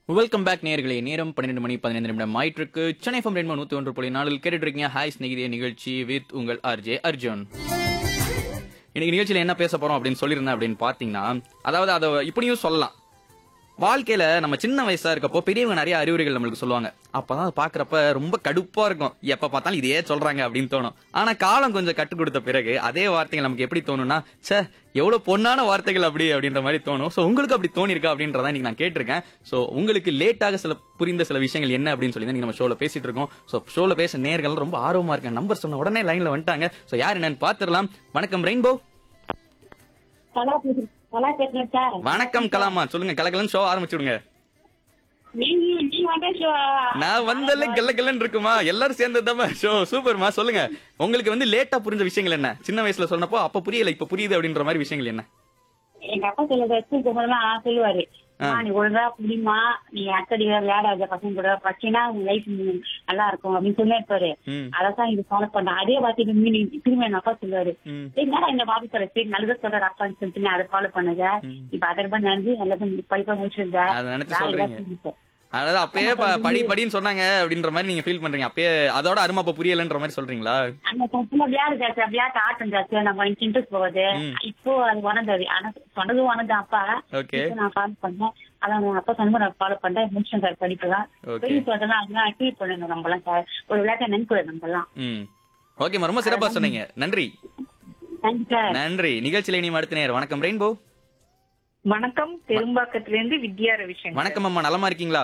Welcome back நேர்களே நேரம் பன்னிரெண்டு மணி பதினைந்து நிமிடம் ஆயிட்டிருக்கு சென்னை ஃபம் ரெண்டு நூத்தி ஒன்று புள்ளி நாலில் கேட்டுட்டு இருக்கீங்க ஹாய் ஸ்நேகிதிய நிகழ்ச்சி வித் உங்கள் ஆர்ஜே அர்ஜுன் இன்னைக்கு நிகழ்ச்சியில என்ன பேச போறோம் அப்படின்னு சொல்லியிருந்தேன் அப்படின்னு பாத்தீங்கன்னா அதாவது அதை இப்படியும் சொல்லலாம் வாழ்க்கையில நம்ம சின்ன வயசா இருக்கப்போ பெரியவங்க நிறைய அறிவுரைகள் நம்மளுக்கு சொல்லுவாங்க அப்பதான் அதை பாக்குறப்ப ரொம்ப கடுப்பா இருக்கும் எப்ப பார்த்தாலும் இதையே சொல்றாங்க அப்படின்னு தோணும் ஆனா காலம் கொஞ்சம் கற்றுக் கொடுத்த பிறகு அதே வார்த்தைகள் நமக்கு எப்படி தோணும்னா ச்சே எவ்வளவு பொன்னான வார்த்தைகள் அப்படி அப்படின்ற மாதிரி தோணும் சோ உங்களுக்கு அப்படி தோணிருக்கா அப்படின்றத இன்னைக்கு நான் கேட்டிருக்கேன் சோ உங்களுக்கு லேட்டாக சில புரிந்த சில விஷயங்கள் என்ன அப்படின்னு சொல்லி தான் நீங்க நம்ம ஷோல பேசிட்டு இருக்கோம் சோ ஷோல பேச நேர்கள் ரொம்ப ஆர்வமா இருக்கேன் நம்பர் சொன்ன உடனே லைன்ல வந்துட்டாங்க சோ யார் என்னன்னு பாத்துடலாம் வணக்கம் ரெயின்போ கலா பேசுறேன் கலா பேசுறேன் சார் வணக்கம் கலாமா சொல்லுங்க கலகலன்னு ஷோ ஆரம்பிச்சுடுங்க நீங்க நீங்க வந்து show- நான் வந்தாலே கெல்ல கெல்லன்னு இருக்குமா எல்லாரும் சேர்ந்ததுதாம்மா ஷோ சூப்பர்மா சொல்லுங்க உங்களுக்கு வந்து லேட்டா புரிஞ்ச விஷயங்கள் என்ன சின்ன வயசுல சொன்னப்போ அப்ப புரியல இப்ப புரியுது அப்படின்ற மாதிரி விஷயங்கள் என்ன எங்க அப்பா சொல்லுறது ஸ்கூல் போகும்போதெல்லாம் சொல்லுவாரு அம்மா, நீ ஒழுங்கா புரியுமா நீ அக்கடி விளையாடாத பசங்க கூட படிச்சினா உங்க லைஃப் நல்லா இருக்கும் அப்படின்னு சொல்லி இருப்பாரு ம். அதான் இது ஃபாலோ பண்ண அதே வார்த்தை திரும்பி நீ- திரும்பி எங்க அப்பா சொல்லுவாரு ம். "ஏய், என்னடா இந்த பாபு சொல்ற சரி நல்லதா சொல்ற அப்பான்னு சொல்லிட்டு நான் அதை ஃபாலோ பண்ணுங்க இப்ப அதை ரூபாய் நடந்து எல்லாத்தையும் படிப்பா முடிச்சிருந்தா அதை நினைச்சு சொல்றீங்க. அதாவது அப்பயே ப- படி படின்னு சொன்னாங்க அப்படின்ற மாதிரி நீங்க ஃபீல் பண்றீங்க அப்பயே அதோட அருமை அப்ப புரியலன்ற மாதிரி சொல்றீங்களா அந்த சும்மா விளையாடு ஜாஸ்தி விளையாட்டு ஆட்டம் ஜாஸ்தி நம்ம இன்ட்ரெஸ்ட் போகுது ம். இப்போ அது உணர்ந்தது ஆனா சொன்னது உணர்ந்து அப்பா ஓகே இப்போ நான் ஃபாலோ பண்ணேன் அதான் நான் அப்பா சொன்ன நான் ஃபாலோ பண்ணேன் முடிச்சேன் சார் படிப்பு தான் Okay. பெரிய சொல்றதெல்லாம் அதெல்லாம் ஃபீல் பண்ணணும் நம்மலாம் சார் ஒரு விளையாட்டை நினைக்கூடாது நம்மலாம் ம் ஓகேம்மா ரொம்ப சிறப்பா சொன்னீங்க நன்றி தேங்க்யூ சார் நன்றி நிகழ்ச்சியில இனி அடுத்த நேரம் வணக்கம் ரெயின்போ வணக்கம் பெரும்பாக்கத்துல இருந்து வித்யா ரவிசங்கர் வணக்கம் அம்மா நலமா இருக்கீங்களா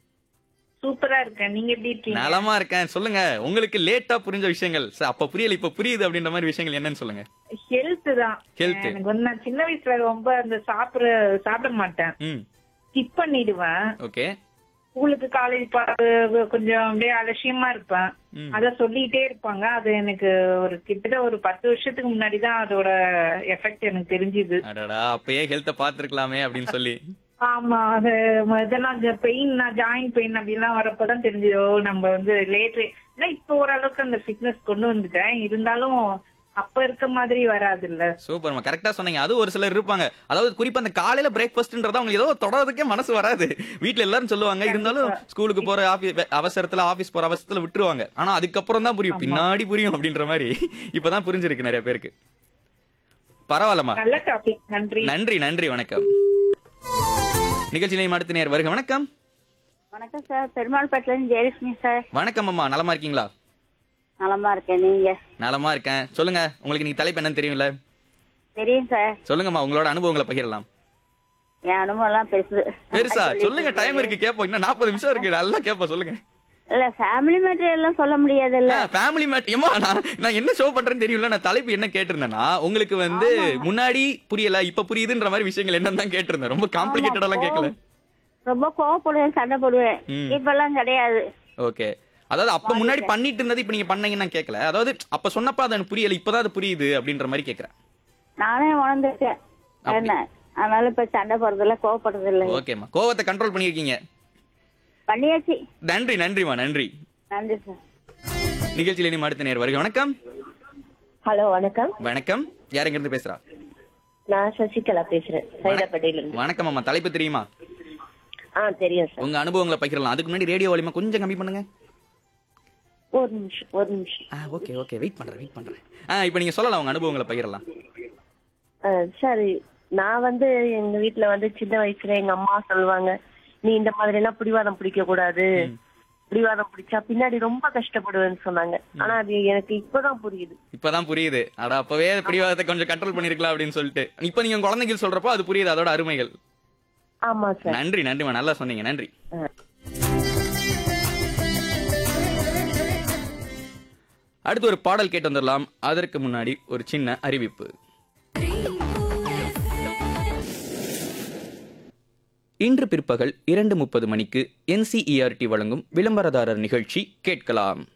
சூப்பரா இருக்கேன் நீங்க எப்படி இருக்கீங்க நலமா இருக்கேன் சொல்லுங்க உங்களுக்கு லேட்டா புரிஞ்ச விஷயங்கள் சரி, அப்ப புரியல இப்ப புரியுது அப்படின்ற மாதிரி விஷயங்கள் என்னன்னு சொல்லுங்க ஹெல்த் தான் Health. எனக்கு வந்து நான் சின்ன வயசுல ரொம்ப அந்த சாப்பிட சாப்பிட மாட்டேன் ம் ஸ்கிப் பண்ணிடுவேன் ஓகே ஸ்கூலுக்கு காலேஜ் கொஞ்சம் அப்படியே அலட்சியமா இருப்பேன் ம். அத சொல்லிட்டே இருப்பாங்க அது எனக்கு ஒரு கிட்டத்தட்ட ஒரு பத்து வருஷத்துக்கு முன்னாடி தான் அதோட எஃபெக்ட் எனக்கு தெரிஞ்சுது அடடா அப்பயே ஹெல்த்த பாத்துருக்கலாமே அப்படின்னு சொல்லி ஆமா அது இதெல்லாம் பெயின் ஜாயிண்ட் பெயின் அப்படிலாம் வரப்பதான் தெரிஞ்சது ஓ, நம்ம வந்து லேட் இப்ப ஓரளவுக்கு அந்த ஃபிட்னஸ் கொண்டு வந்துட்டேன் இருந்தாலும் அப்ப இருக்க மாதிரி வராது இல்ல சூப்பர்மா கரெக்டா சொன்னீங்க அது ஒரு சிலர் இருப்பாங்க அதாவது குறிப்பா அந்த காலையில பிரேக்ஃபாஸ்ட்ன்றத அவங்க ஏதோ தொடர்றதுக்கே மனசு வராது வீட்ல எல்லாரும் சொல்லுவாங்க இருந்தாலும் ஸ்கூலுக்கு போற ஆபீஸ் அவசரத்துல ஆபீஸ் போற அவசரத்துல விட்டுருவாங்க ஆனா அதுக்கப்புறம் தான் புரியும் பின்னாடி புரியும் அப்படின்ற மாதிரி இப்பதான் புரிஞ்சிருக்கு நிறைய பேருக்கு பரவாயில்லம்மா நல்ல டாபிக் நன்றி நன்றி நன்றி வணக்கம் நிகழ்ச்சியிலையும் அடுத்த நேர் வருக வணக்கம் வணக்கம் சார் பெருமாள் பட்டில இருந்து ஜெயலட்சுமி சார் வணக்கம் அம்மா நலமா இருக்கீங்களா நலமா இருக்கேன் நீங்க நலமா இருக்கேன் சொல்லுங்க உங்களுக்கு நீங்க தலைப்பு என்னன்னு தெரியும்ல தெரியும் சார் சொல்லுங்கம்மா உங்களோட அனுபவங்களை பகிரலாம் என் அனுபவம் எல்லாம் பெருசு பெருசா சொல்லுங்க டைம் இருக்கு கேப்போம் இன்னும் நாற்பது நிமிஷம் இருக்கு நல்லா கேப்போம் சொல்லுங்க இல்ல ஃபேமிலி மேட்டர் எல்லாம் சொல்ல முடியாது இல்ல ஃபேமிலி மேட் ஏமா நான் நான் என்ன ஷோ பண்றேன்னு தெரியல நான் தலைப்பு என்ன கேட்டிருந்தேன்னா உங்களுக்கு வந்து முன்னாடி புரியல இப்ப புரியுதுன்ற மாதிரி விஷயங்கள் என்னன்னு தான் கேட்டிருந்தேன் ரொம்ப காம்ப்ளிகேட்டடா எல்லாம் கேட்கல ரொம்ப கோவப்படுவேன் சண்டை போடுவேன் ம். இப்பெல்லாம் கிடையாது ஓகே அதாவது அப்ப முன்னாடி பண்ணிட்டு இருந்தது இப்ப நீங்க பண்ணீங்கன்னு நான் கேட்கல அதாவது அப்ப சொன்னப்ப அது எனக்கு புரியல இப்பதான் அது புரியுது அப்படின்ற மாதிரி கேக்குறேன் நானே உணர்ந்துட்டேன் என்ன அதனால இப்ப சண்டை போடுறதில்ல கோவப்படுறது இல்ல ஓகேம்மா கோவத்தை கண்ட்ரோல் பண்ணிருக்கீங்க பண்ணியாச்சு நன்றி நன்றிமா நன்றி நன்றி சார் நிகழ்ச்சியில நீ அடுத்த நேர் வருக வணக்கம் ஹலோ வணக்கம் வணக்கம் யாருங்க இருந்து பேசுறா நான் சசிகலா பேசுறேன் சைதாப்பேட்டையில இருந்து வணக்கம் அம்மா தலைப்பு தெரியுமா ஆ தெரியும் சார் உங்க அனுபவங்களை பகிரலாம் அதுக்கு முன்னாடி ரேடியோ வால்யூமை கொஞ்சம் கம்மி பண்ணுங்க ஒரு நிமிஷம் ஒரு நிமிஷம் ஆ ஓகே ஓகே வெயிட் பண்றேன் வெயிட் பண்றேன் ஆ இப்போ நீங்க சொல்லலாம் உங்க அனுபவங்களை பகிரலாம் ஆ, சார் நான் வந்து எங்க வீட்ல வந்து சின்ன வயசுல எங்க அம்மா சொல்லுவாங்க நீ இந்த மாதிரி எல்லாம் பிடிவாதம் பிடிக்க கூடாது பிடிவாதம் பிடிச்சா பின்னாடி ரொம்ப கஷ்டப்படுவேன்னு சொன்னாங்க ஆனா அது எனக்கு இப்பதான் புரியுது இப்பதான் புரியுது அட அப்பவே பிடிவாதத்தை கொஞ்சம் கண்ட்ரோல் பண்ணிருக்கலாம் அப்படின்னு சொல்லிட்டு இப்போ நீங்க உங்க குழந்தைகள் சொல்றப்போ அது புரியுது அதோட அருமைகள் ஆமா சார் நன்றி நன்றிமா நல்லா சொன்னீங்க நன்றி ஆ. அடுத்து ஒரு பாடல் கேட்டு வந்துடலாம் அதற்கு முன்னாடி ஒரு சின்ன அறிவிப்பு இன்று பிற்பகல் இரண்டு முப்பது மணிக்கு என்சிஇஆர்டி வழங்கும் விளம்பரதாரர் நிகழ்ச்சி கேட்கலாம்